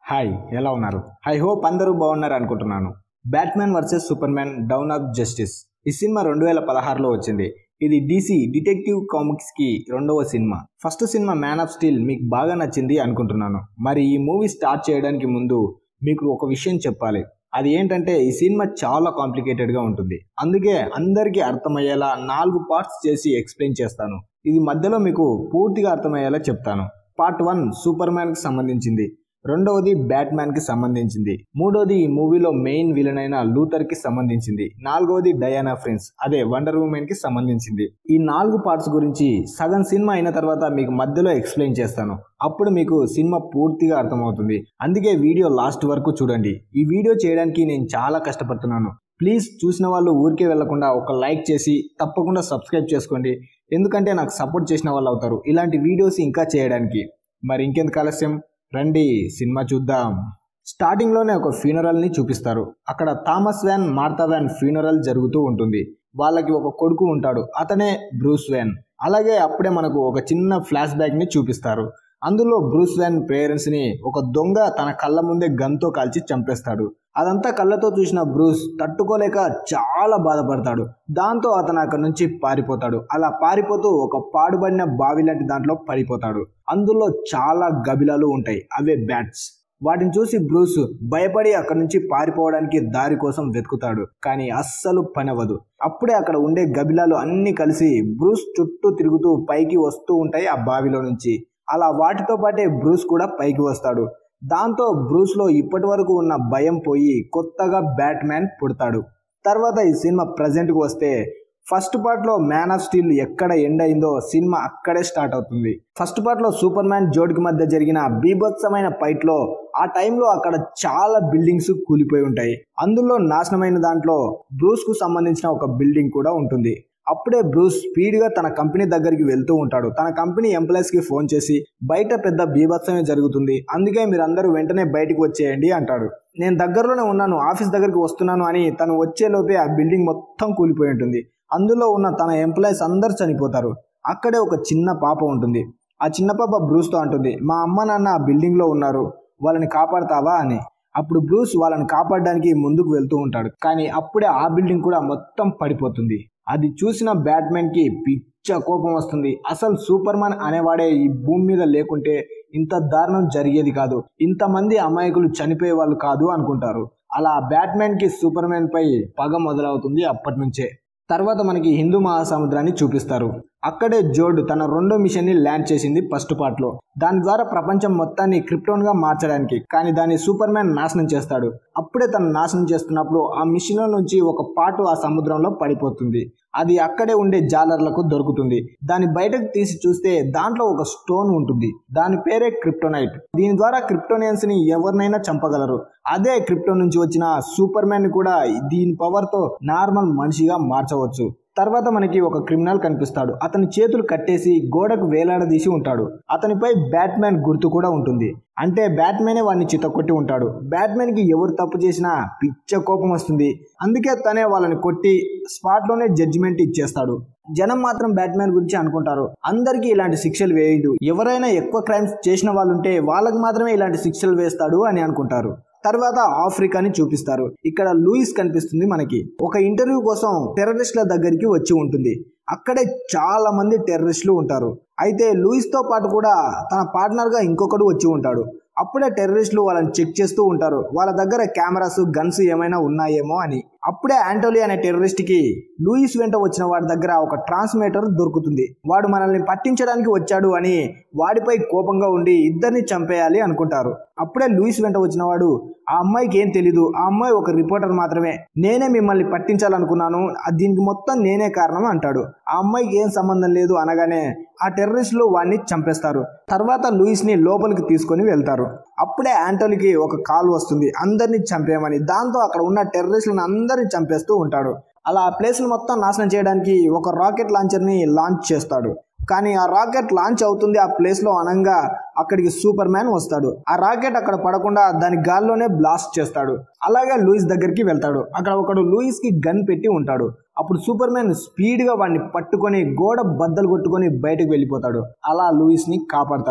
hi ఎలా ఉన్నారు I hope అందరూ బాగున్నారు అనుకుంటున్నాను Batman versus Superman dawn of justice ఈ సినిమా రెండు వేల పదహారులో వచ్చింది ఇది డీసీ డిటెక్టివ్ కామిక్స్ కి రెండవ సినిమా ఫస్ట్ సినిమా మ్యాన్ ఆఫ్ స్టీల్ మీకు బాగా నచ్చింది అనుకుంటున్నాను మరి ఈ మూవీ స్టార్ట్ చేయడానికి ముందు మీకు ఒక విషయం చెప్పాలి అది ఏంటంటే ఈ సినిమా చాలా కాంప్లికేటెడ్గా ఉంటుంది అందుకే అందరికీ అర్థమయ్యేలా నాలుగు పార్ట్స్ చేసి ఎక్స్ప్లెయిన్ చేస్తాను ఇది మధ్యలో మీకు పూర్తిగా అర్థమయ్యేలా చెప్తాను పార్ట్ వన్ సూపర్ మ్యాన్కి సంబంధించింది రెండవది బ్యాట్మ్యాన్ కి సంబంధించింది మూడవది ఈ మూవీలో మెయిన్ విలన్ అయిన లూథర్ కి సంబంధించింది నాలుగవది డయానా ఫ్రెండ్స్ అదే వండర్ ఉమెన్ కి సంబంధించింది ఈ నాలుగు పార్ట్స్ గురించి సగం సినిమా అయిన తర్వాత మీకు మధ్యలో ఎక్స్ప్లెయిన్ చేస్తాను అప్పుడు మీకు సినిమా పూర్తిగా అర్థమవుతుంది అందుకే వీడియో లాస్ట్ వరకు చూడండి ఈ వీడియో చేయడానికి నేను చాలా కష్టపడుతున్నాను ప్లీజ్ చూసిన వాళ్ళు ఊరికే వెళ్లకుండా ఒక లైక్ చేసి తప్పకుండా సబ్స్క్రైబ్ చేసుకోండి ఎందుకంటే నాకు సపోర్ట్ చేసిన వాళ్ళు అవుతారు ఇలాంటి వీడియోస్ ఇంకా చేయడానికి మరి ఇంకెందుకు ఆలస్యం రండి సినిమా చూద్దాం స్టార్టింగ్లోనే ఒక ఫ్యూనరల్ని చూపిస్తారు అక్కడ Thomas Wayne Martha Wayne funeral జరుగుతూ ఉంటుంది వాళ్ళకి ఒక కొడుకు ఉంటాడు అతనే బ్రూస్ వ్యాన్ అలాగే అప్పుడే మనకు ఒక చిన్న ఫ్లాష్ బ్యాక్ని చూపిస్తారు అందులో బ్రూస్ వ్యాన్ పేరెంట్స్ని ఒక దొంగ తన కళ్ళ ముందే గన్తో కాల్చి చంపేస్తాడు అదంతా కళ్ళతో చూసిన బ్రూస్ తట్టుకోలేక చాలా బాధపడతాడు దాంతో అతను అక్కడి నుంచి పారిపోతాడు అలా పారిపోతూ ఒక పాడుబడిన బావి లాంటి దాంట్లో పడిపోతాడు అందులో చాలా గబిలాలు ఉంటాయి అవే బ్యాట్స్ వాటిని చూసి బ్రూస్ భయపడి అక్కడి నుంచి పారిపోవడానికి దారి కోసం వెతుకుతాడు కానీ అస్సలు పనవదు అప్పుడే అక్కడ ఉండే గబిలాలు అన్ని కలిసి బ్రూస్ చుట్టూ తిరుగుతూ పైకి వస్తూ ఉంటాయి ఆ బావిలో నుంచి అలా వాటితో పాటే బ్రూస్ కూడా పైకి వస్తాడు దాంతో బ్రూస్లో ఇప్పటి వరకు ఉన్న భయం పోయి కొత్తగా బ్యాట్మ్యాన్ పుడతాడు తర్వాత ఈ సినిమా ప్రజెంట్కి వస్తే ఫస్ట్ పార్ట్లో మ్యాన్ ఆఫ్ స్టీల్ ఎక్కడ ఎండ్ అయిందో సినిమా అక్కడే స్టార్ట్ అవుతుంది ఫస్ట్ పార్ట్లో సూపర్ మ్యాన్ జోడ్కి మధ్య జరిగిన బీభత్సమైన ఫైట్లో ఆ టైంలో అక్కడ చాలా బిల్డింగ్స్ కూలిపోయి ఉంటాయి అందులో నాశనమైన దాంట్లో బ్రూస్కు సంబంధించిన ఒక బిల్డింగ్ కూడా ఉంటుంది అప్పుడే బ్రూస్ స్పీడ్గా తన కంపెనీ దగ్గరికి వెళ్తూ ఉంటాడు తన కంపెనీ ఎంప్లాయీస్కి ఫోన్ చేసి బయట పెద్ద బీభత్సమే జరుగుతుంది అందుకే మీరందరూ వెంటనే బయటకు వచ్చేయండి అంటాడు నేను దగ్గరలోనే ఉన్నాను ఆఫీస్ దగ్గరికి వస్తున్నాను అని తను వచ్చేలోపే ఆ బిల్డింగ్ మొత్తం కూలిపోయి ఉంటుంది అందులో ఉన్న తన ఎంప్లాయీస్ అందరు చనిపోతారు అక్కడే ఒక చిన్న పాప ఉంటుంది ఆ చిన్న పాప బ్రూస్తో అంటుంది మా అమ్మ నాన్న ఆ బిల్డింగ్లో ఉన్నారు వాళ్ళని కాపాడతావా అని అప్పుడు బ్రూస్ వాళ్ళని కాపాడడానికి ముందుకు వెళ్తూ ఉంటాడు కానీ అప్పుడే ఆ బిల్డింగ్ కూడా మొత్తం పడిపోతుంది అది చూసిన బ్యాట్మెన్కి పిచ్చ కోపం వస్తుంది అసలు సూపర్ మ్యాన్ అనేవాడే ఈ భూమి మీద లేకుంటే ఇంత దారుణం జరిగేది కాదు ఇంతమంది అమాయకులు చనిపోయే వాళ్ళు కాదు అనుకుంటారు అలా బ్యాట్మెన్కి సూపర్ మ్యాన్ పై పగ మొదలవుతుంది అప్పటి నుంచే తర్వాత మనకి హిందూ మహాసముద్రాన్ని చూపిస్తారు అక్కడే జోడ్ తన రెండో మిషన్ ని ల్యాండ్ చేసింది ఫస్ట్ పార్ట్ లో దాని ద్వారా ప్రపంచం మొత్తాన్ని క్రిప్టోన్ గా మార్చడానికి కానీ దాన్ని సూపర్ మ్యాన్ నాశనం చేస్తాడు అప్పుడే తను నాశనం చేస్తున్నప్పుడు ఆ మిషన్ నుంచి ఒక పాటు ఆ సముద్రంలో పడిపోతుంది అది అక్కడే ఉండే జాలర్లకు దొరుకుతుంది దాన్ని బయటకు తీసి చూస్తే దాంట్లో ఒక స్టోన్ ఉంటుంది దాని పేరే క్రిప్టోనైట్ దీని ద్వారా క్రిప్టోనియన్స్ ని ఎవరినైనా చంపగలరు అదే క్రిప్టో నుంచి వచ్చిన సూపర్ మ్యాన్ కూడా దీని పవర్ తో నార్మల్ మనిషిగా మార్చవచ్చు తర్వాత మనకి ఒక క్రిమినల్ కనిపిస్తాడు అతని చేతులు కట్టేసి గోడకు వేలాడదీసి ఉంటాడు అతనిపై బ్యాట్మ్యాన్ గుర్తు కూడా ఉంటుంది అంటే బ్యాట్మెనే వాడిని చిత్తకొట్టి ఉంటాడు బ్యాట్మెన్కి ఎవరు తప్పు చేసినా పిచ్చ కోపం వస్తుంది అందుకే తనే వాళ్ళని కొట్టి స్పాట్లోనే జడ్జిమెంట్ ఇచ్చేస్తాడు జనం మాత్రం బ్యాట్మ్యాన్ గురించి అనుకుంటారు అందరికీ ఇలాంటి శిక్షలు వేయదు ఎవరైనా ఎక్కువ క్రైమ్స్ చేసిన వాళ్ళు ఉంటే వాళ్ళకి మాత్రమే ఇలాంటి శిక్షలు వేస్తాడు అని అనుకుంటారు తర్వాత ఆఫ్రికాని చూపిస్తారు ఇక్కడ లూయిస్ కనిపిస్తుంది మనకి ఒక ఇంటర్వ్యూ కోసం టెర్రరిస్టుల దగ్గరికి వచ్చి ఉంటుంది అక్కడే చాలా మంది టెర్రరిస్టులు ఉంటారు అయితే లూయిస్ తో పాటు కూడా తన పార్ట్నర్ గా ఇంకొకడు వచ్చి ఉంటాడు అప్పుడే టెర్రరిస్టులు వాళ్ళని చెక్ చేస్తూ ఉంటారు వాళ్ళ దగ్గర కెమెరాస్ గన్స్ ఏమైనా ఉన్నాయేమో అని అప్పుడే ఆంటోలీ అనే టెర్రరిస్ట్ కి లూయిస్ వెంట వచ్చిన వాడి దగ్గర ఒక ట్రాన్స్మీటర్ దొరుకుతుంది వాడు మనల్ని పట్టించడానికి వచ్చాడు అని వాడిపై కోపంగా ఉండి ఇద్దరిని చంపేయాలి అనుకుంటారు అప్పుడే లూయిస్ వెంట వచ్చిన వాడు ఆ అమ్మాయికి ఏం తెలీదు ఆ అమ్మాయి ఒక రిపోర్టర్ మాత్రమే నేనే మిమ్మల్ని పట్టించాలనుకున్నాను దీనికి మొత్తం నేనే కారణం అంటాడు ఆ అమ్మాయికి ఏం సంబంధం లేదు అనగానే ఆ టెర్రరిస్టులు వాడిని చంపేస్తారు తర్వాత లూయిస్ ని లోపలికి తీసుకొని వెళ్తారు అప్పుడే ఆంటోలీకి ఒక కాల్ వస్తుంది అందరినీ చంపేయమని దాంతో అక్కడ ఉన్న టెర్రరిస్టులను అందరినీ చంపేస్తూ ఉంటాడు అలా ఆ ప్లేస్ని మొత్తం నాశనం చేయడానికి ఒక రాకెట్ లాంచర్ని లాంచ్ చేస్తాడు కానీ ఆ రాకెట్ లాంచ్ అవుతుంది ఆ ప్లేస్లో అనంగా అక్కడికి సూపర్ మ్యాన్ వస్తాడు ఆ రాకెట్ అక్కడ పడకుండా దాని గాల్లోనే బ్లాస్ట్ చేస్తాడు అలాగే లూయిస్ దగ్గరికి వెళ్తాడు అక్కడ ఒకడు లూయిస్ కి గన్ పెట్టి ఉంటాడు అప్పుడు సూపర్ మ్యాన్ స్పీడ్గా వాడిని పట్టుకొని గోడ బద్దలు కొట్టుకొని బయటకు వెళ్ళిపోతాడు అలా లూయిస్ ని కాపాడతాడు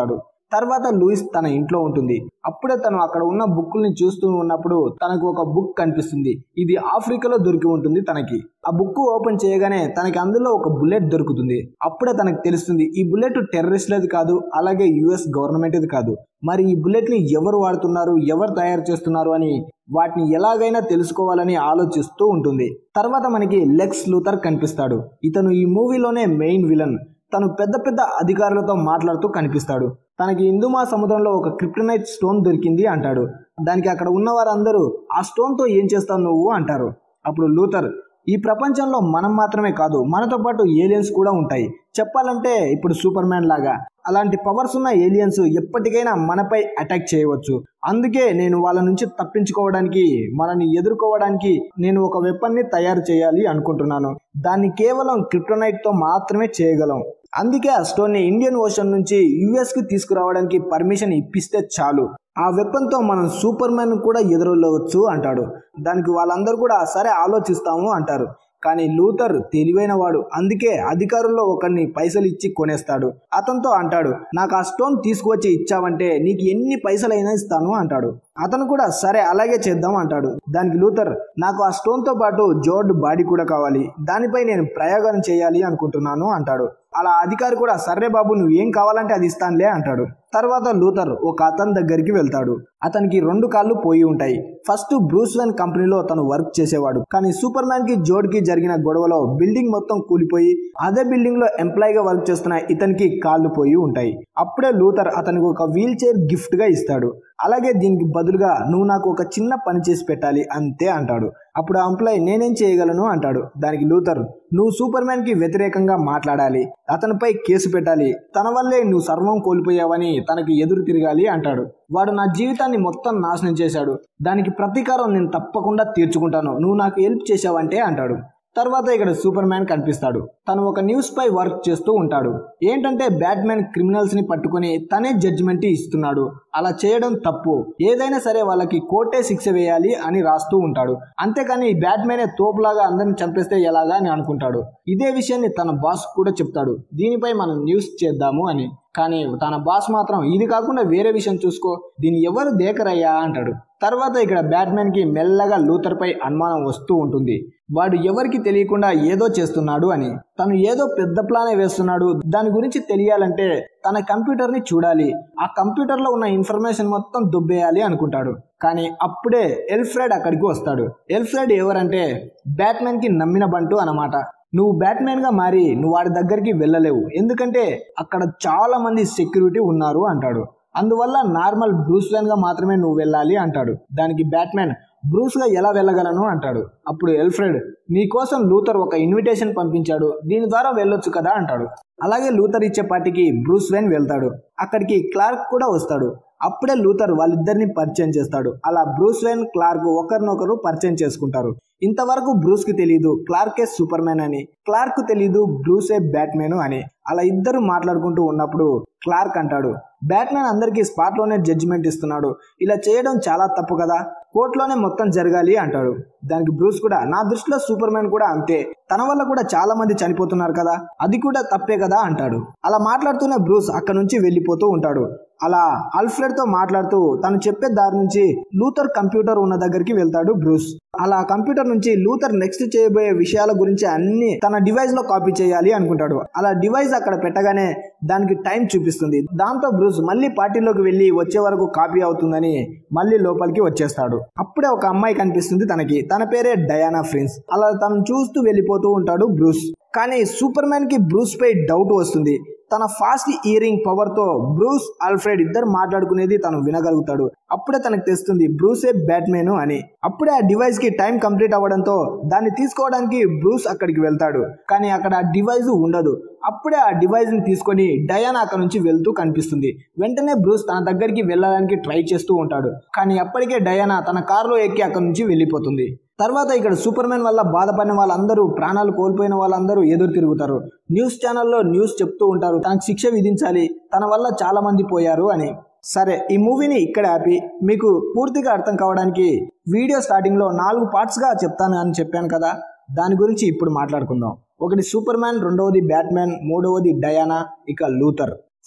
తర్వాత లూయిస్ తన ఇంట్లో ఉంటుంది అప్పుడే తను అక్కడ ఉన్న బుక్కుల్ని చూస్తూ ఉన్నప్పుడు తనకు ఒక బుక్ కనిపిస్తుంది ఇది ఆఫ్రికాలో దొరికి ఉంటుంది తనకి ఆ బుక్ ఓపెన్ చేయగానే తనకి అందులో ఒక బుల్లెట్ దొరుకుతుంది అప్పుడే తనకు తెలుస్తుంది ఈ బుల్లెట్ టెర్రరిస్ట్లది కాదు అలాగే యుఎస్ గవర్నమెంట్ది కాదు మరి ఈ బుల్లెట్ని ఎవరు వాడుతున్నారు ఎవరు తయారు చేస్తున్నారు అని వాటిని ఎలాగైనా తెలుసుకోవాలని ఆలోచిస్తూ ఉంటుంది తర్వాత మనకి లెక్స్ లూథర్ కనిపిస్తాడు ఇతను ఈ మూవీలోనే మెయిన్ విలన్ తను పెద్ద పెద్ద అధికారులతో మాట్లాడుతూ కనిపిస్తాడు తనకి హిందూ సముద్రంలో ఒక క్రిప్టనైట్ స్టోన్ దొరికింది అంటాడు దానికి అక్కడ ఉన్న వారందరూ ఆ స్టోన్తో ఏం చేస్తావు నువ్వు అంటారు అప్పుడు లూథర్ ఈ ప్రపంచంలో మనం మాత్రమే కాదు మనతో పాటు ఏలియన్స్ కూడా ఉంటాయి చెప్పాలంటే ఇప్పుడు సూపర్ మ్యాన్ లాగా అలాంటి పవర్స్ ఉన్న ఏలియన్స్ ఎప్పటికైనా మనపై అటాక్ చేయవచ్చు అందుకే నేను వాళ్ళ నుంచి తప్పించుకోవడానికి మనని ఎదుర్కోవడానికి నేను ఒక వెపన్ని తయారు చేయాలి అనుకుంటున్నాను దాన్ని కేవలం క్రిప్టోనైట్ తో మాత్రమే చేయగలం అందుకే ఆ స్టోన్ని ఇండియన్ ఓషన్ నుంచి యుఎస్ కి తీసుకురావడానికి పర్మిషన్ ఇప్పిస్తే చాలు ఆ వెపన్తో మనం సూపర్ మ్యాన్ కూడా ఎదురొల్లవచ్చు అంటాడు దానికి వాళ్ళందరూ కూడా సరే ఆలోచిస్తాము అంటారు కానీ లూథర్ తెలివైన వాడు అందుకే అధికారుల్లో ఒకరిని పైసలు ఇచ్చి కొనేస్తాడు అతనితో అంటాడు నాకు ఆ స్టోన్ తీసుకువచ్చి ఇచ్చావంటే నీకు ఎన్ని పైసలైనా ఇస్తాను అంటాడు అతను కూడా సరే అలాగే చేద్దాం అంటాడు దానికి లూథర్ నాకు ఆ స్టోన్తో పాటు జోర్డ్ బాడీ కూడా కావాలి దానిపై నేను ప్రయోగం చేయాలి అనుకుంటున్నాను అంటాడు అలా అధికారి కూడా సర్రే బాబు నువ్వు ఏం కావాలంటే అది ఇస్తానులే అంటాడు తర్వాత లూథర్ ఒక అతని దగ్గరికి వెళ్తాడు అతనికి రెండు కాళ్ళు పోయి ఉంటాయి ఫస్ట్ బ్రూస్ వెన్ కంపెనీలో తను వర్క్ చేసేవాడు కానీ సూపర్ మ్యాన్ కి జోడ్ కి జరిగిన గొడవలో బిల్డింగ్ మొత్తం కూలిపోయి అదే బిల్డింగ్ లో ఎంప్లాయ్ గా వర్క్ చేస్తున్న ఇతనికి కాళ్ళు పోయి ఉంటాయి అప్పుడే లూథర్ అతనికి ఒక వీల్ చైర్ గిఫ్ట్ గా ఇస్తాడు అలాగే దీనికి బదులుగా నువ్వు నాకు ఒక చిన్న పని చేసి పెట్టాలి అంతే అంటాడు అప్పుడు ఆ ఎంప్లాయ్ నేనేం చేయగలను అంటాడు దానికి లూథర్ నువ్వు సూపర్ మ్యాన్ కి వ్యతిరేకంగా మాట్లాడాలి అతనిపై కేసు పెట్టాలి తన వల్లే నువ్వు సర్వం కోల్పోయావని తనకి ఎదురు తిరగాలి అంటాడు వాడు నా జీవితాన్ని మొత్తం నాశనం చేశాడు దానికి ప్రతీకారం నేను తప్పకుండా తీర్చుకుంటాను నువ్వు నాకు హెల్ప్ చేశావంటే అంటాడు తర్వాత ఇక్కడ సూపర్ మ్యాన్ కనిపిస్తాడు తను ఒక న్యూస్ పై వర్క్ చేస్తూ ఉంటాడు ఏంటంటే బ్యాట్మెన్ క్రిమినల్స్ ని పట్టుకుని తనే జడ్జిమెంట్ ఇస్తున్నాడు అలా చేయడం తప్పు ఏదైనా సరే వాళ్ళకి కోర్టే శిక్ష వేయాలి అని రాస్తూ ఉంటాడు అంతేకాని బ్యాట్మెనే తోపులాగా అందరిని చంపేస్తే ఎలాగా అని అనుకుంటాడు ఇదే విషయాన్ని తన బాస్ కూడా చెప్తాడు దీనిపై మనం న్యూస్ చేద్దాము అని కానీ తన బాస్ మాత్రం ఇది కాకుండా వేరే విషయం చూసుకో దీన్ని ఎవరు దేకరయ్యా అంటాడు తర్వాత ఇక్కడ బ్యాట్మెన్ కి మెల్లగా లూథర్ పై అనుమానం వస్తూ ఉంటుంది వాడు ఎవరికి తెలియకుండా ఏదో చేస్తున్నాడు అని తను ఏదో పెద్ద ప్లానే వేస్తున్నాడు దాని గురించి తెలియాలంటే తన కంప్యూటర్ ని చూడాలి ఆ కంప్యూటర్ లో ఉన్న ఇన్ఫర్మేషన్ మొత్తం దుబ్బేయాలి అనుకుంటాడు కానీ అప్పుడే ఎల్ఫ్రెడ్ అక్కడికి వస్తాడు ఎల్ఫ్రెడ్ ఎవరంటే బ్యాట్మెన్ కి నమ్మిన బంటు అన్నమాట నువ్వు బ్యాట్మెన్ గా మారి నువ్వు వాడి దగ్గరికి వెళ్ళలేవు ఎందుకంటే అక్కడ చాలా మంది సెక్యూరిటీ ఉన్నారు అంటాడు అందువల్ల నార్మల్ బ్రూస్ గా మాత్రమే నువ్వు వెళ్ళాలి అంటాడు దానికి బ్యాట్మెన్ బ్రూస్ గా ఎలా వెళ్ళగలను అంటాడు అప్పుడు ఎల్ఫ్రెడ్ నీ కోసం లూథర్ ఒక ఇన్విటేషన్ పంపించాడు దీని ద్వారా వెళ్ళొచ్చు కదా అంటాడు అలాగే లూథర్ ఇచ్చే పార్టీకి బ్రూస్ వెన్ వెళ్తాడు అక్కడికి క్లార్క్ కూడా వస్తాడు అప్పుడే లూథర్ వాళ్ళిద్దరిని పరిచయం చేస్తాడు అలా బ్రూస్ వెన్ క్లార్క్ ఒకరినొకరు పరిచయం చేసుకుంటారు ఇంతవరకు బ్రూస్ కి తెలియదు క్లార్కే సూపర్ మ్యాన్ అని క్లార్క్ తెలీదు బ్రూసే బ్యాట్మెన్ అని అలా ఇద్దరు మాట్లాడుకుంటూ ఉన్నప్పుడు క్లార్క్ అంటాడు బ్యాట్మెన్ అందరికీ స్పాట్లోనే జడ్జిమెంట్ ఇస్తున్నాడు ఇలా చేయడం చాలా తప్పు కదా కోర్టులోనే మొత్తం జరగాలి అంటాడు దానికి బ్రూస్ కూడా నా దృష్టిలో సూపర్ మ్యాన్ కూడా అంతే తన వల్ల కూడా చాలా మంది చనిపోతున్నారు కదా అది కూడా తప్పే కదా అంటాడు అలా మాట్లాడుతూనే బ్రూస్ అక్కడ నుంచి వెళ్ళిపోతూ ఉంటాడు అలా అల్ఫ్రెడ్ తో మాట్లాడుతూ తను చెప్పే దారి నుంచి లూథర్ కంప్యూటర్ ఉన్న దగ్గరికి వెళ్తాడు బ్రూస్ అలా కంప్యూటర్ నుంచి లూథర్ నెక్స్ట్ చేయబోయే విషయాల గురించి అన్ని తన డివైస్ లో కాపీ చేయాలి అనుకుంటాడు అలా డివైస్ అక్కడ పెట్టగానే దానికి టైం చూపిస్తుంది దాంతో బ్రూస్ మళ్ళీ పార్టీలోకి వెళ్ళి వచ్చే వరకు కాపీ అవుతుందని మళ్ళీ లోపలికి వచ్చేస్తాడు అప్పుడే ఒక అమ్మాయి కనిపిస్తుంది తనకి తన పేరే డయానా ఫ్రిన్స్ అలా తను చూస్తూ వెళ్ళిపోతూ ఉంటాడు బ్రూస్ కానీ సూపర్ మ్యాన్ కి బ్రూస్ పై డౌట్ వస్తుంది తన ఫాస్ట్ ఇయరింగ్ పవర్ తో బ్రూస్ ఆల్ఫ్రెడ్ ఇద్దరు మాట్లాడుకునేది తను వినగలుగుతాడు అప్పుడే తనకు తెస్తుంది బ్రూసే బ్యాట్మెన్ అని అప్పుడే ఆ డివైస్ కి టైం కంప్లీట్ అవ్వడంతో దాన్ని తీసుకోవడానికి బ్రూస్ అక్కడికి వెళ్తాడు కానీ అక్కడ ఆ డివైస్ ఉండదు అప్పుడే ఆ డివైస్ ని తీసుకొని డయానా అక్కడ నుంచి వెళ్తూ కనిపిస్తుంది వెంటనే బ్రూస్ తన దగ్గరికి వెళ్ళడానికి ట్రై చేస్తూ ఉంటాడు కానీ అప్పటికే డయానా తన కారులో ఎక్కి అక్కడ నుంచి వెళ్ళిపోతుంది తర్వాత ఇక్కడ సూపర్ మ్యాన్ వల్ల బాధపడిన వాళ్ళందరూ ప్రాణాలు కోల్పోయిన వాళ్ళందరూ ఎదురు తిరుగుతారు న్యూస్ ఛానల్లో న్యూస్ చెప్తూ ఉంటారు తనకు శిక్ష విధించాలి తన వల్ల చాలా మంది పోయారు అని సరే ఈ మూవీని ఇక్కడ ఆపి మీకు పూర్తిగా అర్థం కావడానికి వీడియో స్టార్టింగ్లో నాలుగు పార్ట్స్గా చెప్తాను అని చెప్పాను కదా దాని గురించి ఇప్పుడు మాట్లాడుకుందాం ఒకటి సూపర్ మ్యాన్ రెండవది బ్యాట్మ్యాన్ మూడవది డయానా ఇక లూథర్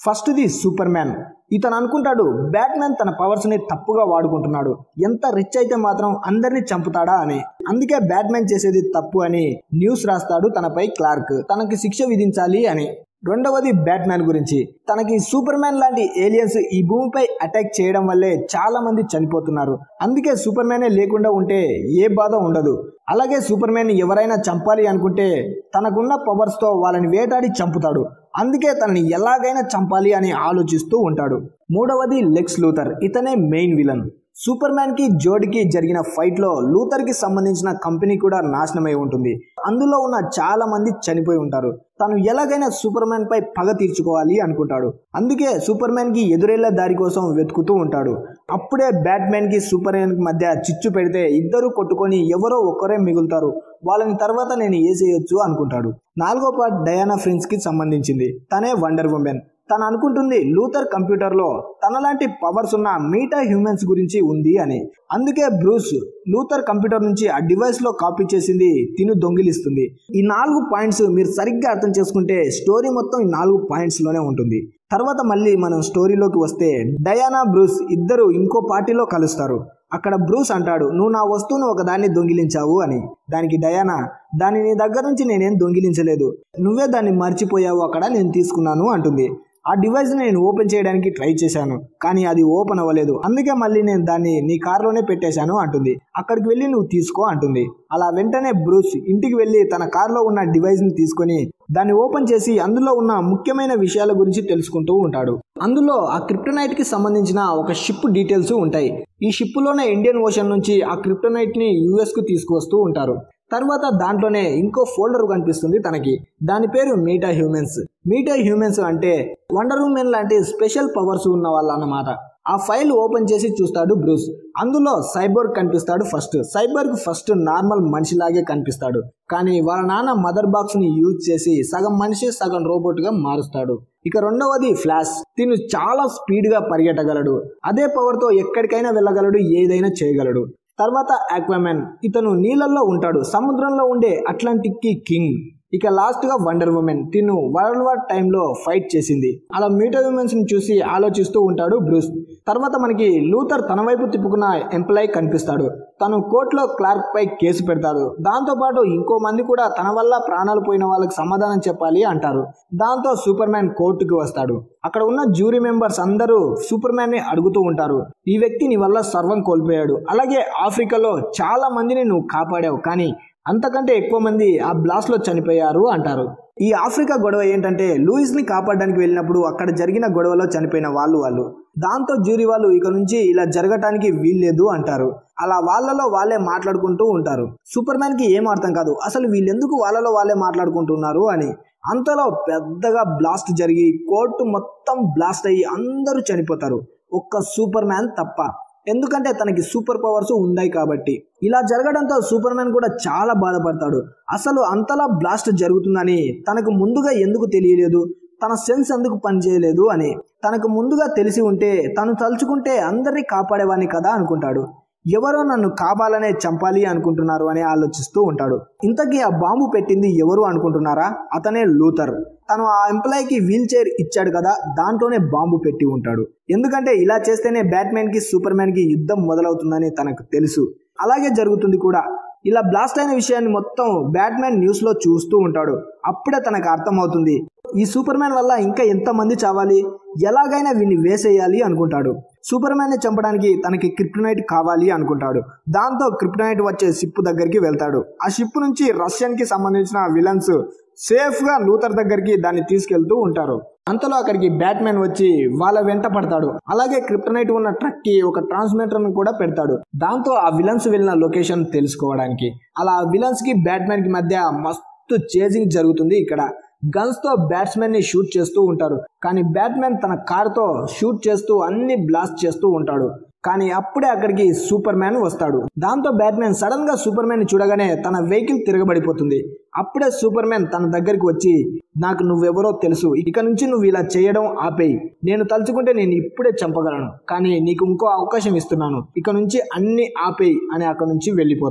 ఫస్ట్ది సూపర్ మ్యాన్ ఇతను అనుకుంటాడు బ్యాట్మెన్ తన పవర్స్ ని తప్పుగా వాడుకుంటున్నాడు ఎంత రిచ్ అయితే మాత్రం అందరినీ చంపుతాడా అని అందుకే బ్యాట్మెన్ చేసేది తప్పు అని న్యూస్ రాస్తాడు తనపై క్లార్క్ తనకి శిక్ష విధించాలి అని రెండవది బ్యాట్మ్యాన్ గురించి తనకి సూపర్ మ్యాన్ లాంటి ఏలియన్స్ ఈ భూమిపై అటాక్ చేయడం వల్లే చాలా మంది చనిపోతున్నారు అందుకే సూపర్ మ్యానే లేకుండా ఉంటే ఏ బాధ ఉండదు అలాగే సూపర్ మ్యాన్ ఎవరైనా చంపాలి అనుకుంటే తనకున్న పవర్స్ తో వాళ్ళని వేటాడి చంపుతాడు అందుకే తనని ఎలాగైనా చంపాలి అని ఆలోచిస్తూ ఉంటాడు మూడవది లెక్స్ లూథర్ ఇతనే మెయిన్ విలన్ సూపర్ మ్యాన్ కి జోడికి జరిగిన ఫైట్ లో లూథర్ కి సంబంధించిన కంపెనీ కూడా నాశనమై ఉంటుంది అందులో ఉన్న చాలా మంది చనిపోయి ఉంటారు తను ఎలాగైనా సూపర్ మ్యాన్ పై పగ తీర్చుకోవాలి అనుకుంటాడు అందుకే సూపర్ మ్యాన్ కి ఎదురెళ్లే దారి కోసం వెతుకుతూ ఉంటాడు అప్పుడే బ్యాట్మెన్ కి సూపర్ మ్యాన్ కి మధ్య చిచ్చు పెడితే ఇద్దరు కొట్టుకొని ఎవరో ఒక్కరే మిగులుతారు వాళ్ళని తర్వాత నేను వేసేయొచ్చు అనుకుంటాడు నాలుగో పార్ట్ డయానా ఫ్రెండ్స్ కి సంబంధించింది తనే వండర్ ఉమెన్ తను అనుకుంటుంది లూథర్ కంప్యూటర్లో తనలాంటి పవర్స్ ఉన్న మీటా హ్యూమన్స్ గురించి ఉంది అని అందుకే బ్రూస్ లూథర్ కంప్యూటర్ నుంచి ఆ డివైస్లో కాపీ చేసింది తిను దొంగిలిస్తుంది ఈ నాలుగు పాయింట్స్ మీరు సరిగ్గా అర్థం చేసుకుంటే స్టోరీ మొత్తం ఈ నాలుగు పాయింట్స్లోనే ఉంటుంది తర్వాత మళ్ళీ మనం స్టోరీలోకి వస్తే డయానా బ్రూస్ ఇద్దరు ఇంకో పార్టీలో కలుస్తారు అక్కడ బ్రూస్ అంటాడు నువ్వు నా వస్తువును ఒకదాన్ని దొంగిలించావు అని దానికి డయానా దాన్ని నీ దగ్గర నుంచి నేనేం దొంగిలించలేదు నువ్వే దాన్ని మర్చిపోయావు అక్కడ నేను తీసుకున్నాను అంటుంది ఆ డివైస్ నేను ఓపెన్ చేయడానికి ట్రై చేశాను కానీ అది ఓపెన్ అవ్వలేదు అందుకే మళ్ళీ నేను దాన్ని నీ కార్లోనే పెట్టేశాను అంటుంది అక్కడికి వెళ్ళి నువ్వు తీసుకో అంటుంది అలా వెంటనే బ్రూస్ ఇంటికి వెళ్ళి తన కార్లో ఉన్న డివైస్ని తీసుకొని దాన్ని ఓపెన్ చేసి అందులో ఉన్న ముఖ్యమైన విషయాల గురించి తెలుసుకుంటూ ఉంటాడు అందులో ఆ క్రిప్టనైట్ కి సంబంధించిన ఒక షిప్ డీటెయిల్స్ ఉంటాయి ఈ షిప్లోనే ఇండియన్ ఓషన్ నుంచి ఆ క్రిప్టనైట్ ని యుఎస్ కు తీసుకువస్తూ ఉంటారు తర్వాత దాంట్లోనే ఇంకో ఫోల్డర్ కనిపిస్తుంది తనకి దాని పేరు మీటా హ్యూమెన్స్ మీటా హ్యూమెన్స్ అంటే వండర్ ఉమెన్ లాంటి స్పెషల్ పవర్స్ ఉన్న వాళ్ళు అన్నమాట ఆ ఫైల్ ఓపెన్ చేసి చూస్తాడు బ్రూస్ అందులో సైబర్గ్ కనిపిస్తాడు ఫస్ట్ సైబర్గ్ ఫస్ట్ నార్మల్ మనిషిలాగే కనిపిస్తాడు కానీ వాళ్ళ నాన్న మదర్ బాక్స్ ని యూజ్ చేసి సగం మనిషి సగం రోబోట్ గా మారుస్తాడు ఇక రెండవది ఫ్లాష్ తిను చాలా స్పీడ్ గా పరిగెట్టగలడు అదే పవర్ తో ఎక్కడికైనా వెళ్ళగలడు ఏదైనా చేయగలడు తర్వాత ఆక్వామెన్ ఇతను నీళ్ళల్లో ఉంటాడు సముద్రంలో ఉండే అట్లాంటిక్ కి కింగ్ ఇక లాస్ట్ గా వండర్ ఉమెన్ తిను వరల్డ్ వార్ టైంలో ఫైట్ చేసింది అలా మీటా ఉమెన్స్ ని చూసి ఆలోచిస్తూ ఉంటాడు బ్రూస్ తర్వాత మనకి లూథర్ తన వైపు తిప్పుకున్న ఎంప్లాయ్ కనిపిస్తాడు తను కోర్టులో క్లార్క్ పై కేసు పెడతాడు దాంతో పాటు ఇంకో మంది కూడా తన వల్ల ప్రాణాలు పోయిన వాళ్ళకి సమాధానం చెప్పాలి అంటారు దాంతో సూపర్ మ్యాన్ కోర్టుకి వస్తాడు అక్కడ ఉన్న జ్యూరీ మెంబర్స్ అందరూ సూపర్ మ్యాన్ ని అడుగుతూ ఉంటారు ఈ వ్యక్తి నీ వల్ల సర్వం కోల్పోయాడు అలాగే ఆఫ్రికాలో చాలా మందిని నువ్వు కాపాడావు కానీ అంతకంటే ఎక్కువ మంది ఆ బ్లాస్ట్ లో చనిపోయారు అంటారు ఈ ఆఫ్రికా గొడవ ఏంటంటే లూయిస్ ని కాపాడడానికి వెళ్ళినప్పుడు అక్కడ జరిగిన గొడవలో చనిపోయిన వాళ్ళు వాళ్ళు దాంతో జ్యూరీ వాళ్ళు ఇక నుంచి ఇలా జరగటానికి వీల్లేదు అంటారు అలా వాళ్ళలో వాళ్ళే మాట్లాడుకుంటూ ఉంటారు సూపర్ మ్యాన్ కి ఏం అర్థం కాదు అసలు వీళ్ళెందుకు వాళ్ళలో వాళ్ళే మాట్లాడుకుంటున్నారు అని అంతలో పెద్దగా బ్లాస్ట్ జరిగి కోర్టు మొత్తం బ్లాస్ట్ అయ్యి అందరూ చనిపోతారు ఒక్క సూపర్ మ్యాన్ తప్ప ఎందుకంటే తనకి సూపర్ పవర్స్ ఉన్నాయి కాబట్టి ఇలా జరగడంతో సూపర్ మ్యాన్ కూడా చాలా బాధపడతాడు అసలు అంతలా బ్లాస్ట్ జరుగుతుందని తనకు ముందుగా ఎందుకు తెలియలేదు తన సెన్స్ ఎందుకు పనిచేయలేదు అని తనకు ముందుగా తెలిసి ఉంటే తను తలుచుకుంటే అందరినీ కాపాడేవాని కదా అనుకుంటాడు ఎవరో నన్ను కావాలనే చంపాలి అనుకుంటున్నారు అని ఆలోచిస్తూ ఉంటాడు ఇంతకీ ఆ బాంబు పెట్టింది ఎవరు అనుకుంటున్నారా అతనే లూథర్ తను ఆ ఎంప్లాయీకి వీల్ చైర్ ఇచ్చాడు కదా దాంట్లోనే బాంబు పెట్టి ఉంటాడు ఎందుకంటే ఇలా చేస్తేనే బ్యాట్మెన్ కి సూపర్ మ్యాన్ కి యుద్ధం మొదలవుతుందని తనకు తెలుసు అలాగే జరుగుతుంది కూడా ఇలా బ్లాస్ట్ అయిన విషయాన్ని మొత్తం బ్యాట్మెన్ న్యూస్ లో చూస్తూ ఉంటాడు అప్పుడే తనకు అర్థమవుతుంది ఈ సూపర్ మ్యాన్ వల్ల ఇంకా ఎంతమంది చావాలి ఎలాగైనా వీన్ని వేసేయాలి అనుకుంటాడు సూపర్ మ్యాన్ని చంపడానికి తనకి క్రిప్టనైట్ కావాలి అనుకుంటాడు దాంతో క్రిప్టనైట్ వచ్చే షిప్ దగ్గరికి వెళ్తాడు ఆ షిప్ నుంచి రష్యన్ కి సంబంధించిన విలన్స్ సేఫ్ గా లూథర్ దగ్గరికి దాన్ని తీసుకెళ్తూ ఉంటారు అంతలో అక్కడికి బ్యాట్మెన్ వచ్చి వాళ్ళ వెంట పడతాడు అలాగే క్రిప్టనైట్ ఉన్న ట్రక్ కి ఒక ట్రాన్స్మిటర్ కూడా పెడతాడు దాంతో ఆ విలన్స్ వెళ్ళిన లొకేషన్ తెలుసుకోవడానికి అలా విలన్స్ కి బ్యాట్మెన్ కి మధ్య మస్తు చేజింగ్ జరుగుతుంది ఇక్కడ గన్స్ తో బ్యాట్స్మెన్ ని షూట్ చేస్తూ ఉంటారు కానీ బ్యాట్మెన్ తన కార్ తో షూట్ చేస్తూ అన్ని బ్లాస్ట్ చేస్తూ ఉంటాడు కానీ అప్పుడే అక్కడికి సూపర్ మ్యాన్ వస్తాడు దాంతో బ్యాట్మెన్ సడన్ గా సూపర్ మ్యాన్ చూడగానే తన వెహికల్ తిరగబడిపోతుంది అప్పుడే సూపర్ మ్యాన్ తన దగ్గరికి వచ్చి నాకు నువ్వెవరో తెలుసు ఇక నుంచి నువ్వు ఇలా చేయడం ఆపేయి నేను తలుచుకుంటే నేను ఇప్పుడే చంపగలను కానీ నీకు ఇంకో అవకాశం ఇస్తున్నాను ఇక నుంచి అన్ని ఆపేయి అని అక్కడ నుంచి వెళ్ళిపోతాడు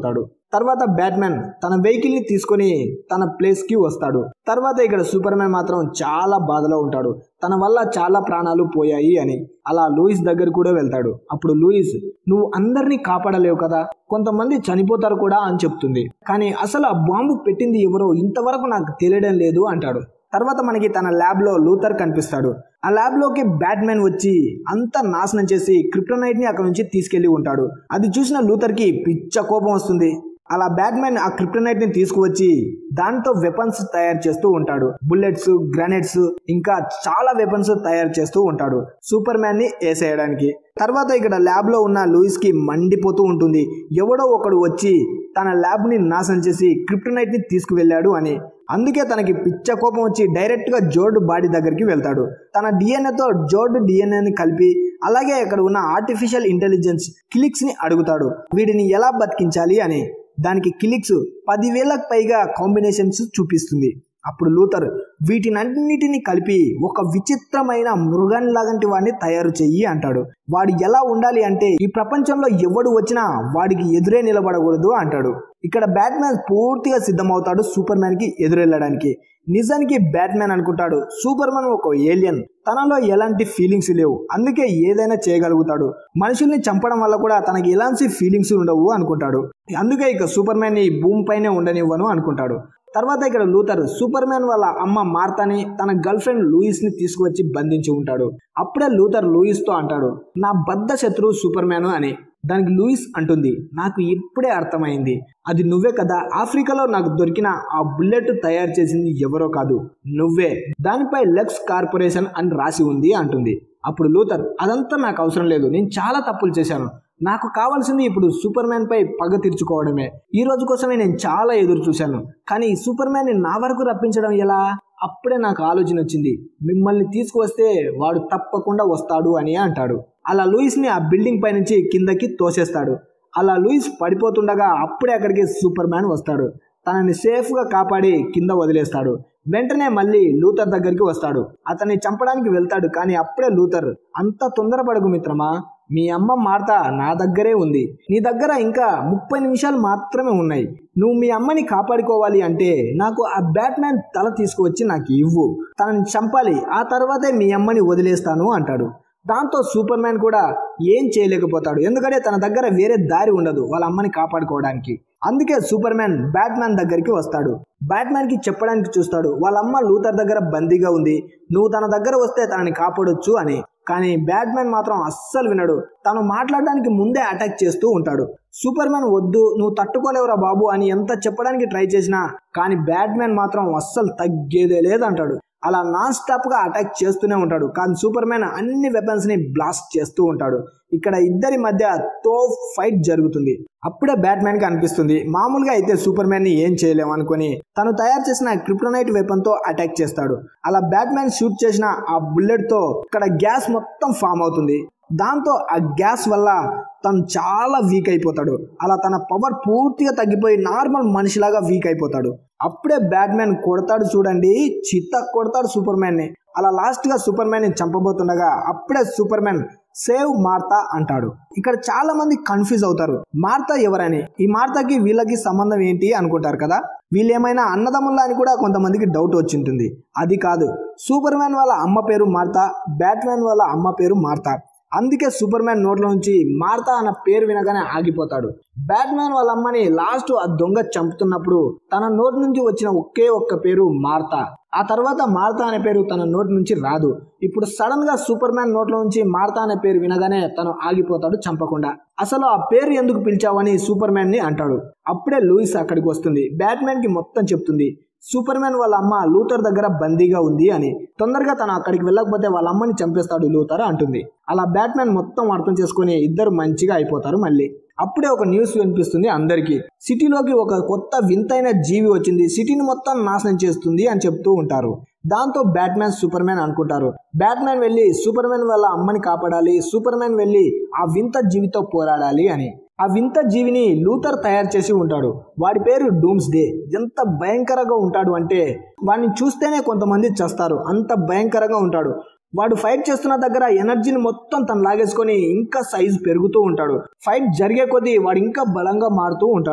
తర్వాత బ్యాట్మెన్ తన వెహికల్ ని తీసుకొని తన ప్లేస్ కి వస్తాడు తర్వాత ఇక్కడ సూపర్ మ్యాన్ మాత్రం చాలా బాధలో ఉంటాడు తన వల్ల చాలా ప్రాణాలు పోయాయి అని అలా లూయిస్ దగ్గర కూడా వెళ్తాడు అప్పుడు లూయిస్ నువ్వు అందరినీ కాపాడలేవు కదా కొంతమంది చనిపోతారు కూడా అని చెప్తుంది కానీ అసలు ఆ బాంబు పెట్టింది ఎవరో ఇంతవరకు నాకు తెలియడం లేదు అంటాడు తర్వాత మనకి తన ల్యాబ్లో లూథర్ కనిపిస్తాడు ఆ ల్యాబ్లోకి బ్యాట్మెన్ వచ్చి అంతా నాశనం చేసి క్రిప్టోనైట్ని అక్కడ నుంచి తీసుకెళ్లి ఉంటాడు అది చూసిన లూథర్కి పిచ్చ కోపం వస్తుంది అలా బ్యాట్మెన్ ఆ క్రిప్టోనైట్ ని తీసుకువచ్చి దాంతో వెపన్స్ తయారు చేస్తూ ఉంటాడు బుల్లెట్స్ గ్రానైట్స్ ఇంకా చాలా వెపన్స్ తయారు చేస్తూ ఉంటాడు సూపర్ మ్యాన్ ని వేసేయడానికి తర్వాత ఇక్కడ ల్యాబ్ లో ఉన్న లూయిస్ కి మండిపోతూ ఉంటుంది ఎవడో ఒకడు వచ్చి తన ల్యాబ్ ని నాశనం చేసి క్రిప్టోనైట్ ని తీసుకువెళ్ళాడు అని అందుకే తనకి పిచ్చ కోపం వచ్చి డైరెక్ట్ గా జోర్డ్ బాడీ దగ్గరికి వెళ్తాడు తన డిఎన్ఏతో జోర్డ్ డిఎన్ఏని కలిపి అలాగే అక్కడ ఉన్న ఆర్టిఫిషియల్ ఇంటెలిజెన్స్ కిలిక్స్ ని అడుగుతాడు వీడిని ఎలా బతికించాలి అని దానికి కిలిక్స్ పదివేలకు పైగా కాంబినేషన్స్ చూపిస్తుంది అప్పుడు లూథర్ వీటినన్నిటిని కలిపి ఒక విచిత్రమైన మృగాన్ లాగంటి వాడిని తయారు చెయ్యి అంటాడు వాడు ఎలా ఉండాలి అంటే ఈ ప్రపంచంలో ఎవడు వచ్చినా వాడికి ఎదురే నిలబడకూడదు అంటాడు ఇక్కడ బ్యాట్మ్యాన్ పూర్తిగా సిద్ధమవుతాడు సూపర్ మ్యాన్ కి ఎదురెళ్ళడానికి నిజానికి బ్యాట్మ్యాన్ అనుకుంటాడు సూపర్ మ్యాన్ ఒక ఏలియన్ తనలో ఎలాంటి ఫీలింగ్స్ లేవు అందుకే ఏదైనా చేయగలుగుతాడు మనుషుల్ని చంపడం వల్ల కూడా తనకి ఎలాంటి ఫీలింగ్స్ ఉండవు అనుకుంటాడు అందుకే ఇక సూపర్ మ్యాన్ ని భూమి పైనే ఉండనివ్వను అనుకుంటాడు తర్వాత ఇక్కడ లూథర్ సూపర్ మ్యాన్ వాళ్ళ అమ్మ మార్తాని తన గర్ల్ ఫ్రెండ్ లూయిస్ ని తీసుకువచ్చి బంధించి ఉంటాడు అప్పుడే లూథర్ లూయిస్ తో అంటాడు నా బద్ద శత్రువు సూపర్ మ్యాన్ అని దానికి లూయిస్ అంటుంది నాకు ఇప్పుడే అర్థమైంది అది నువ్వే కదా ఆఫ్రికాలో నాకు దొరికిన ఆ బుల్లెట్ తయారు చేసింది ఎవరో కాదు నువ్వే దానిపై లెక్స్ కార్పొరేషన్ అని రాసి ఉంది అంటుంది అప్పుడు లూథర్ అదంతా నాకు అవసరం లేదు నేను చాలా తప్పులు చేశాను నాకు కావాల్సింది ఇప్పుడు సూపర్ మ్యాన్ పై పగ తీర్చుకోవడమే ఈ రోజు కోసమే నేను చాలా ఎదురు చూశాను కానీ సూపర్ మ్యాన్ ని నా వరకు రప్పించడం ఎలా అప్పుడే నాకు ఆలోచన వచ్చింది మిమ్మల్ని తీసుకువస్తే వాడు తప్పకుండా వస్తాడు అని అంటాడు అలా లూయిస్ ని ఆ బిల్డింగ్ పై నుంచి కిందకి తోసేస్తాడు అలా లూయిస్ పడిపోతుండగా అప్పుడే అక్కడికి సూపర్ మ్యాన్ వస్తాడు తనని సేఫ్గా కాపాడి కింద వదిలేస్తాడు వెంటనే మళ్ళీ లూథర్ దగ్గరికి వస్తాడు అతన్ని చంపడానికి వెళ్తాడు కానీ అప్పుడే లూథర్ అంత తొందరపడకు మిత్రమా మీ అమ్మ మార్త నా దగ్గరే ఉంది నీ దగ్గర ఇంకా ముప్పై నిమిషాలు మాత్రమే ఉన్నాయి నువ్వు మీ అమ్మని కాపాడుకోవాలి అంటే నాకు ఆ బ్యాట్మ్యాన్ తల తీసుకువచ్చి నాకు ఇవ్వు తనని చంపాలి ఆ తర్వాతే మీ అమ్మని వదిలేస్తాను అంటాడు దాంతో సూపర్ మ్యాన్ కూడా ఏం చేయలేకపోతాడు ఎందుకంటే తన దగ్గర వేరే దారి ఉండదు వాళ్ళ అమ్మని కాపాడుకోవడానికి అందుకే సూపర్ మ్యాన్ బ్యాట్మ్యాన్ దగ్గరికి వస్తాడు బ్యాట్మ్యాన్ కి చెప్పడానికి చూస్తాడు వాళ్ళ అమ్మ లూథర్ దగ్గర బందీగా ఉంది నువ్వు తన దగ్గర వస్తే తనని కాపాడొచ్చు అని కానీ బ్యాట్మ్యాన్ మాత్రం అస్సలు వినడు తను మాట్లాడడానికి ముందే అటాక్ చేస్తూ ఉంటాడు సూపర్ మ్యాన్ వద్దు నువ్వు తట్టుకోలేవురా బాబు అని ఎంత చెప్పడానికి ట్రై చేసినా కానీ బ్యాట్మ్యాన్ మాత్రం అస్సలు తగ్గేదే లేదంటాడు అలా నాన్ స్టాప్ గా అటాక్ చేస్తూనే ఉంటాడు కానీ సూపర్ మ్యాన్ అన్ని వెపన్స్ ని బ్లాస్ట్ చేస్తూ ఉంటాడు ఇక్కడ ఇద్దరి మధ్య తో ఫైట్ జరుగుతుంది అప్పుడే బ్యాట్మ్యాన్ కి అనిపిస్తుంది మామూలుగా అయితే సూపర్ మ్యాన్ ని ఏం చేయలేము అనుకుని తను తయారు చేసిన క్రిప్టోనైట్ వెపన్ తో అటాక్ చేస్తాడు అలా బ్యాట్మ్యాన్ షూట్ చేసిన ఆ బుల్లెట్ తో ఇక్కడ గ్యాస్ మొత్తం ఫామ్ అవుతుంది దాంతో ఆ గ్యాస్ వల్ల తను చాలా వీక్ అయిపోతాడు అలా తన పవర్ పూర్తిగా తగ్గిపోయి నార్మల్ మనిషిలాగా వీక్ అయిపోతాడు అప్పుడే బ్యాట్మ్యాన్ కొడతాడు చూడండి చిత్త కొడతాడు సూపర్ మ్యాన్ని అలా లాస్ట్ గా సూపర్ మ్యాన్ ని చంపబోతుండగా అప్పుడే సూపర్ మ్యాన్ సేవ్ మార్తా అంటాడు ఇక్కడ చాలా మంది కన్ఫ్యూజ్ అవుతారు మార్తా ఎవరని ఈ మార్తాకి వీళ్ళకి సంబంధం ఏంటి అనుకుంటారు కదా వీళ్ళేమైనా అన్నదమ్ముల్లా అని కూడా కొంతమందికి డౌట్ వచ్చింటుంది అది కాదు సూపర్ మ్యాన్ వాళ్ళ అమ్మ పేరు మార్తా బ్యాట్మ్యాన్ వాళ్ళ అమ్మ పేరు మార్తా అందుకే సూపర్ మ్యాన్ నోట్లో నుంచి మార్తా అన్న పేరు వినగానే ఆగిపోతాడు బ్యాట్మ్యాన్ వాళ్ళ అమ్మని లాస్ట్ ఆ దొంగ చంపుతున్నప్పుడు తన నోటి నుంచి వచ్చిన ఒకే ఒక్క పేరు మార్తా ఆ తర్వాత మార్తా అనే పేరు తన నోటి నుంచి రాదు ఇప్పుడు సడన్ గా సూపర్ మ్యాన్ నోట్లో నుంచి మార్తా అనే పేరు వినగానే తను ఆగిపోతాడు చంపకుండా అసలు ఆ పేరు ఎందుకు పిలిచావని సూపర్ మ్యాన్ ని అంటాడు అప్పుడే లూయిస్ అక్కడికి వస్తుంది బ్యాట్మ్యాన్ కి మొత్తం చెప్తుంది సూపర్ మ్యాన్ వాళ్ళ అమ్మ లూథర్ దగ్గర బందీగా ఉంది అని తొందరగా తను అక్కడికి వెళ్ళకపోతే వాళ్ళ అమ్మని చంపేస్తాడు లూథర్ అంటుంది అలా బ్యాట్మ్యాన్ మొత్తం అర్థం చేసుకుని ఇద్దరు మంచిగా అయిపోతారు మళ్ళీ అప్పుడే ఒక న్యూస్ వినిపిస్తుంది అందరికీ సిటీలోకి ఒక కొత్త వింతైన జీవి వచ్చింది సిటీని మొత్తం నాశనం చేస్తుంది అని చెప్తూ ఉంటారు దాంతో బ్యాట్మ్యాన్ సూపర్ మ్యాన్ అనుకుంటారు బ్యాట్మ్యాన్ వెళ్ళి సూపర్ మ్యాన్ వాళ్ళ అమ్మని కాపాడాలి సూపర్ మ్యాన్ వెళ్ళి ఆ వింత జీవితో పోరాడాలి అని ఆ వింత జీవిని లూథర్ తయారు చేసి ఉంటాడు వాడి పేరు డూమ్స్ డే ఎంత భయంకరంగా ఉంటాడు అంటే వాడిని చూస్తేనే కొంతమంది చేస్తారు అంత భయంకరంగా ఉంటాడు వాడు ఫైట్ చేస్తున్న దగ్గర ఎనర్జీని మొత్తం తను లాగేసుకొని ఇంకా సైజ్ పెరుగుతూ ఉంటాడు ఫైట్ జరిగే కొద్దీ వాడు ఇంకా బలంగా మారుతూ ఉంటాడు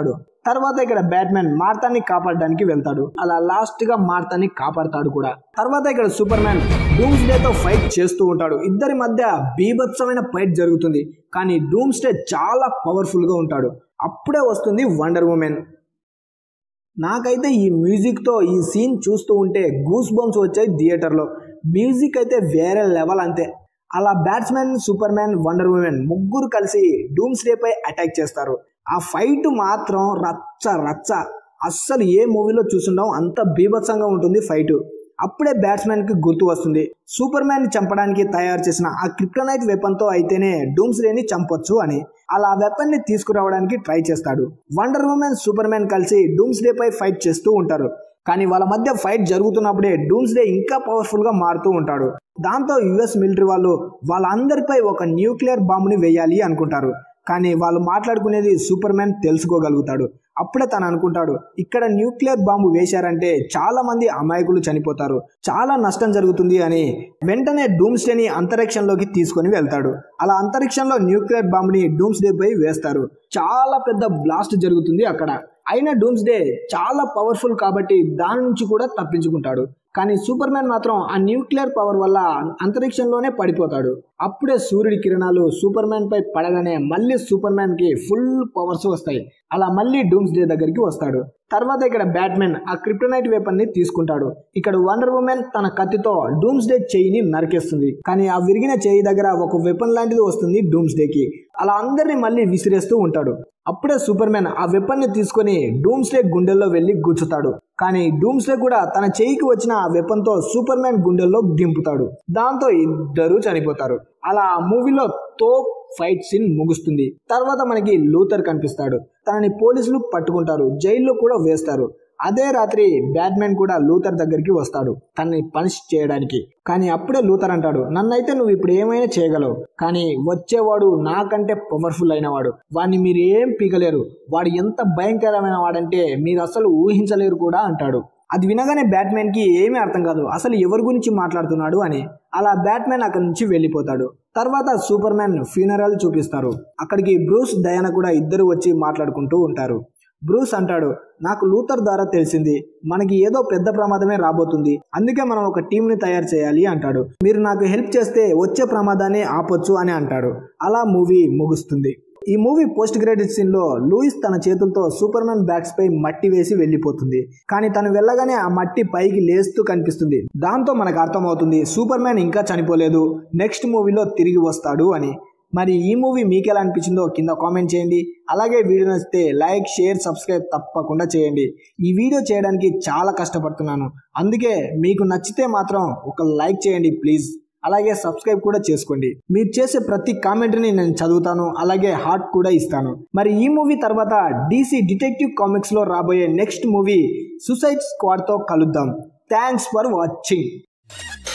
తర్వాత ఇక్కడ బ్యాట్మెన్ మార్తాన్ని కాపాడడానికి వెళ్తాడు అలా లాస్ట్ గా మార్తాన్ని కాపాడతాడు కూడా తర్వాత ఇక్కడ సూపర్ మ్యాన్ డూమ్స్ డే తో ఫైట్ చేస్తూ ఉంటాడు ఇద్దరి మధ్య బీభత్సమైన ఫైట్ జరుగుతుంది కానీ డూమ్స్ డే చాలా పవర్ఫుల్ గా ఉంటాడు అప్పుడే వస్తుంది వండర్ ఉమెన్ నాకైతే ఈ మ్యూజిక్తో ఈ సీన్ చూస్తూ ఉంటే గూస్ బంప్స్ వచ్చాయి థియేటర్లో మ్యూజిక్ అయితే వేరే లెవెల్ అంతే అలా batsmen Superman Wonder Woman ముగ్గురు కలిసి డూమ్స్ డే పై అటాక్ చేస్తారు ఆ ఫైట్ మాత్రం రచ్చ రచ్చ అస్సలు ఏ మూవీలో చూసుండం అంత బీభత్సంగా ఉంటుంది ఫైట్ అప్పుడే బ్యాట్స్మెన్ కి గుర్తు వస్తుంది సూపర్ మ్యాన్ ని చంపడానికి తయారు చేసిన ఆ క్రిప్టనైట్ వెపన్ తో అయితేనే డూమ్స్ డే ని చంపొచ్చు అని అలా వెపన్ ని తీసుకురావడానికి ట్రై చేస్తాడు వండర్ ఉమెన్ సూపర్ మ్యాన్ కలిసి డూమ్స్ డే పై ఫైట్ చేస్తూ ఉంటారు కానీ వాళ్ళ మధ్య ఫైట్ జరుగుతున్నప్పుడే డూమ్స్ డే ఇంకా పవర్ఫుల్ గా మారుతూ ఉంటాడు దాంతో యుఎస్ మిలిటరీ వాళ్ళు వాళ్ళందరిపై ఒక న్యూక్లియర్ బాంబుని వేయాలి అనుకుంటారు కానీ వాళ్ళు మాట్లాడుకునేది సూపర్ మ్యాన్ తెలుసుకోగలుగుతాడు అప్పుడే తను అనుకుంటాడు ఇక్కడ న్యూక్లియర్ బాంబు వేశారంటే చాలా మంది అమాయకులు చనిపోతారు చాలా నష్టం జరుగుతుంది అని వెంటనే డూమ్స్ డేని అంతరిక్షంలోకి తీసుకొని వెళ్తాడు అలా అంతరిక్షంలో న్యూక్లియర్ బాంబుని డూమ్స్ డే పై వేస్తారు చాలా పెద్ద బ్లాస్ట్ జరుగుతుంది అక్కడ అయినా డూమ్స్ డే చాలా పవర్ఫుల్ కాబట్టి దాని నుంచి కూడా తప్పించుకుంటాడు కానీ సూపర్ మ్యాన్ మాత్రం ఆ న్యూక్లియర్ పవర్ వల్ల అంతరిక్షంలోనే పడిపోతాడు అప్పుడే సూర్యుడి కిరణాలు సూపర్ మ్యాన్ పై పడగానే మళ్ళీ సూపర్ మ్యాన్ కి ఫుల్ పవర్స్ వస్తాయి అలా మళ్ళీ డూమ్స్ డే దగ్గరికి వస్తాడు తర్వాత ఇక్కడ బ్యాట్మెన్ ఆ క్రిప్టనైట్ వెపన్ ని తీసుకుంటాడు ఇక్కడ వండర్ ఉమెన్ తన కత్తితో డూమ్స్ డే చెయ్యిని నరికేస్తుంది కానీ ఆ విరిగిన చెయ్యి దగ్గర ఒక వెపన్ లాంటిది వస్తుంది డూమ్స్ డేకి అలా అందరినీ మళ్ళీ విసిరేస్తూ ఉంటాడు అప్పుడే సూపర్ మ్యాన్ ఆ వెపన్ ని తీసుకొని డూమ్స్ డే గుండెల్లో వెళ్లి గుచ్చుతాడు కానీ డూమ్స్ డే కూడా తన చేయికి వచ్చిన ఆ వెపన్ తో సూపర్ మ్యాన్ గుండెల్లో దింపుతాడు దాంతో ఇద్దరు చనిపోతారు అలా ఆ మూవీలో తో ఫైట్ సీన్ ముగుస్తుంది తర్వాత మనకి లూథర్ కనిపిస్తాడు తనని పోలీసులు పట్టుకుంటారు జైల్లో కూడా వేస్తారు అదే రాత్రి బ్యాట్మెన్ కూడా లూథర్ దగ్గరికి వస్తాడు తనని పనిష్ చేయడానికి కానీ అప్పుడే లూథర్ అంటాడు నన్నైతే నువ్వు ఇప్పుడు ఏమైనా చేయగలవు కానీ వచ్చేవాడు నాకంటే పవర్ఫుల్ అయినవాడు వాడిని మీరు ఏం పీకలేరు వాడు ఎంత భయంకరమైన వాడంటే మీరు అసలు ఊహించలేరు కూడా అంటాడు అది వినగానే బ్యాట్మెన్ కి ఏమీ అర్థం కాదు అసలు ఎవరి గురించి మాట్లాడుతున్నాడు అని అలా బ్యాట్మెన్ అక్కడి నుంచి వెళ్ళిపోతాడు తర్వాత సూపర్ మ్యాన్ ఫ్యూనరల్ చూపిస్తారు అక్కడికి బ్రూస్ డయానా కూడా ఇద్దరు వచ్చి మాట్లాడుకుంటూ ఉంటారు బ్రూస్ అంటాడు నాకు లూథర్ ద్వారా తెలిసింది మనకి ఏదో పెద్ద ప్రమాదమే రాబోతుంది అందుకే మనం ఒక టీంని తయారు చేయాలి అంటాడు మీరు నాకు హెల్ప్ చేస్తే వచ్చే ప్రమాదాన్ని ఆపొచ్చు అని అంటాడు అలా మూవీ ముగుస్తుంది ఈ మూవీ పోస్ట్ క్రెడిట్ సీన్ లో లూయిస్ తన చేతులతో సూపర్ మ్యాన్ బ్యాగ్స్ పై మట్టి వేసి వెళ్ళిపోతుంది కానీ తను వెళ్ళగానే ఆ మట్టి పైకి లేస్తూ కనిపిస్తుంది దాంతో మనకు అర్థమవుతుంది సూపర్ మ్యాన్ ఇంకా చనిపోలేదు నెక్స్ట్ మూవీలో తిరిగి వస్తాడు అని మరి ఈ మూవీ మీకు ఎలా అనిపించిందో కింద కామెంట్ చేయండి అలాగే వీడియో నచ్చితే లైక్ షేర్ సబ్స్క్రైబ్ తప్పకుండా చేయండి ఈ వీడియో చేయడానికి చాలా కష్టపడుతున్నాను అందుకే మీకు నచ్చితే మాత్రం ఒక లైక్ చేయండి ప్లీజ్ అలాగే సబ్స్క్రైబ్ కూడా చేసుకోండి మీరు చేసే ప్రతి కామెంట్ని నేను చదువుతాను అలాగే హార్ట్ కూడా ఇస్తాను మరి ఈ మూవీ తర్వాత డీసీ డిటెక్టివ్ కామిక్స్ లో రాబోయే నెక్స్ట్ మూవీ సుసైడ్ స్క్వాడ్ తో కలుద్దాం థ్యాంక్స్ ఫర్ వాచింగ్